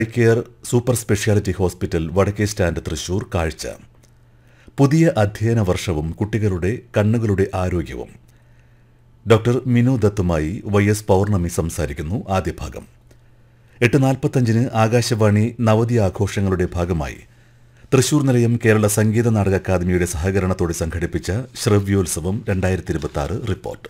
care super speciality hospital വടക്കേ stand Thrissur കാഴ്ച പുതിയ അധ്യയന വർഷവും കുട്ടികളുടെ കണ്ണുകളുടെ ആരോഗ്യവും ഡോക്ടർ മിനു ദത്തുമായി വൈ എസ് പൗർണമി സംസാരിക്കുന്നു ആദ്യ ഭാഗം എട്ട് നാൽപ്പത്തഞ്ചിന് ആകാശവാണി നവതി ആഘോഷങ്ങളുടെ ഭാഗമായി തൃശൂർ നിലയം കേരള സംഗീത നാടക അക്കാദമിയുടെ സഹകരണത്തോടെ സംഘടിപ്പിച്ച ശ്രവ്യോത്സവം രണ്ടായിരത്തി ഇരുപത്തി റിപ്പോർട്ട്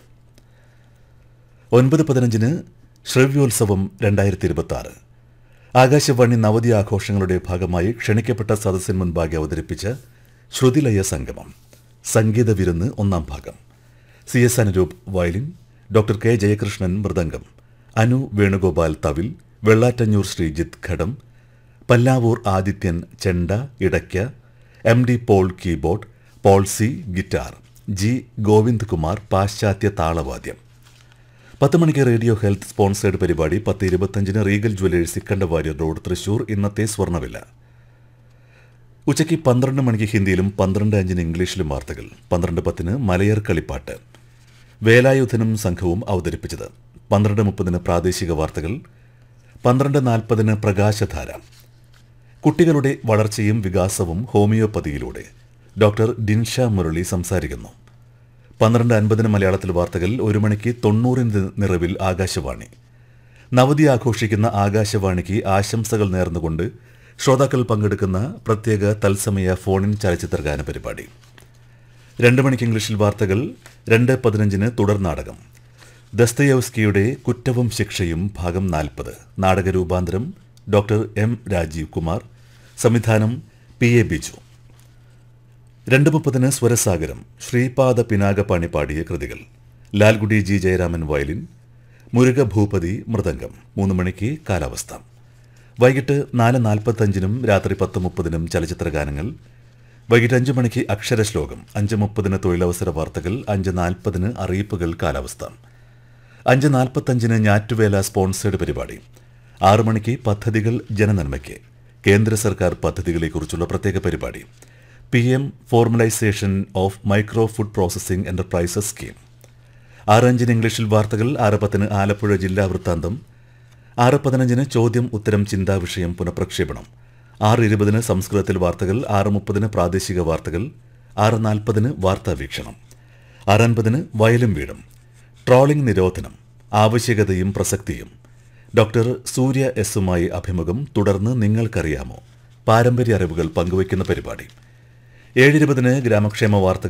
ഒൻപത് പതിനഞ്ചിന് ശ്രവ്യോത്സവം രണ്ടായിരത്തി ഇരുപത്തി ആറ് ആകാശവാണി നവതി ആഘോഷങ്ങളുടെ ഭാഗമായി ക്ഷണിക്കപ്പെട്ട സദസ്സിന് മുൻപാകെ അവതരിപ്പിച്ച ശ്രുതിലയ സംഗമം സംഗീത വിരുന്ന് ഒന്നാം ഭാഗം C S Anuroop violin doctor K Jayakrishnan mridangam Anu Venugopal thavil Vellattanjur Sreejith ghatam Pallavur Adithyan chenda edakka M D Paul keyboard Paul C guitar G Govind Kumar പാശ്ചാത്യ താളവാദ്യം പത്ത് മണിക്ക് റേഡിയോ ഹെൽത്ത് സ്പോൺസേഡ് പരിപാടി പത്ത് ഇരുപത്തഞ്ചിന് Regal jewellers Ikkandavarier road Thrissur ഇന്നത്തെ സ്വർണ്ണവില ഉച്ചയ്ക്ക് പന്ത്രണ്ട് മണിക്ക് ഹിന്ദിയിലും പന്ത്രണ്ട് അഞ്ചിന് ഇംഗ്ലീഷിലും വാർത്തകൾ പന്ത്രണ്ട് പത്തിന് മലയർ കളിപ്പാട്ട് വേലായുധനും സംഘവും അവതരിപ്പിച്ചത് പന്ത്രണ്ട് മുപ്പതിന് പ്രാദേശിക വാർത്തകൾ പന്ത്രണ്ട് നാൽപ്പതിന് പ്രകാശധാര കുട്ടികളുടെ വളർച്ചയും വികാസവും ഹോമിയോപ്പതിയിലൂടെ ഡോക്ടർ ഡിൻഷ മുരളി സംസാരിക്കുന്നു പന്ത്രണ്ട് അൻപതിന് മലയാളത്തിൽ വാർത്തകൾ ഒരു മണിക്ക് തൊണ്ണൂറിന് നിറവിൽ ആകാശവാണി നവതി ആഘോഷിക്കുന്ന ആകാശവാണിക്ക് ആശംസകൾ നേർന്നുകൊണ്ട് ശ്രോതാക്കൾ പങ്കെടുക്കുന്ന പ്രത്യേക തത്സമയ ഫോണിൻ ചലച്ചിത്രഗാന പരിപാടി രണ്ട് മണിക്ക് ഇംഗ്ലീഷിൽ വാർത്തകൾ രണ്ട് പതിനഞ്ചിന് തുടർ നാടകം ദസ്തയവസ്കിയുടെ കുറ്റവും ശിക്ഷയും ഭാഗം നാൽപ്പത് നാടകരൂപാന്തരം ഡോക്ടർ എം രാജീവ് കുമാർ സംവിധാനം പി എ ബിജു രണ്ട് മുപ്പതിന് സ്വരസാഗരം ശ്രീപാദ പിനാകപ്പാണി പാടിയ കൃതികൾ ലാൽഗുഡി ജി ജയരാമൻ വയലിൻ മുരുക ഭൂപതി മൃദംഗം മൂന്ന് മണിക്ക് കാലാവസ്ഥ വൈകിട്ട് നാല് നാൽപ്പത്തഞ്ചിനും രാത്രി പത്ത് മുപ്പതിനും ചലച്ചിത്ര ഗാനങ്ങൾ വൈകിട്ട് അഞ്ച് മണിക്ക് അക്ഷരശ്ലോകം അഞ്ച് മുപ്പതിന് തൊഴിലവസര വാർത്തകൾ അഞ്ച് നാൽപ്പതിന് അറിയിപ്പുകൾ കാലാവസ്ഥ അഞ്ച് നാൽപ്പത്തഞ്ചിന് ഞാറ്റുവേല സ്പോൺസേഡ് പരിപാടി ആറു മണിക്ക് പദ്ധതികൾ ജനനന്മയ്ക്ക് കേന്ദ്ര സർക്കാർ പദ്ധതികളെക്കുറിച്ചുള്ള പ്രത്യേക പരിപാടി P M formalisation of micro food processing enterprises scheme ആറ് അഞ്ചിന് ഇംഗ്ലീഷിൽ വാർത്തകൾ ആറ് പത്തിന് ആലപ്പുഴ ജില്ലാ വൃത്താന്തം ആറ് പതിനഞ്ചിന് ചോദ്യം ഉത്തരം ചിന്താ വിഷയം പുനഃപ്രക്ഷേപണം ആറ് ഇരുപതിന് സംസ്കൃതത്തിൽ വാർത്തകൾ ആറ് മുപ്പതിന് പ്രാദേശിക വാർത്തകൾ ആറ് നാൽപ്പതിന് വാർത്താ വീക്ഷണം ആറ് അൻപതിന് വയലും വീടും ട്രോളിംഗ് നിരോധനം ആവശ്യകതയും പ്രസക്തിയും ഡോക്ടർ സൂര്യ എസുമായി അഭിമുഖം തുടർന്ന് നിങ്ങൾക്കറിയാമോ പാരമ്പര്യ അറിവുകൾ പങ്കുവയ്ക്കുന്ന പരിപാടി ഏഴിരുപതിന് ഗ്രാമക്ഷേമ വാർത്തകൾ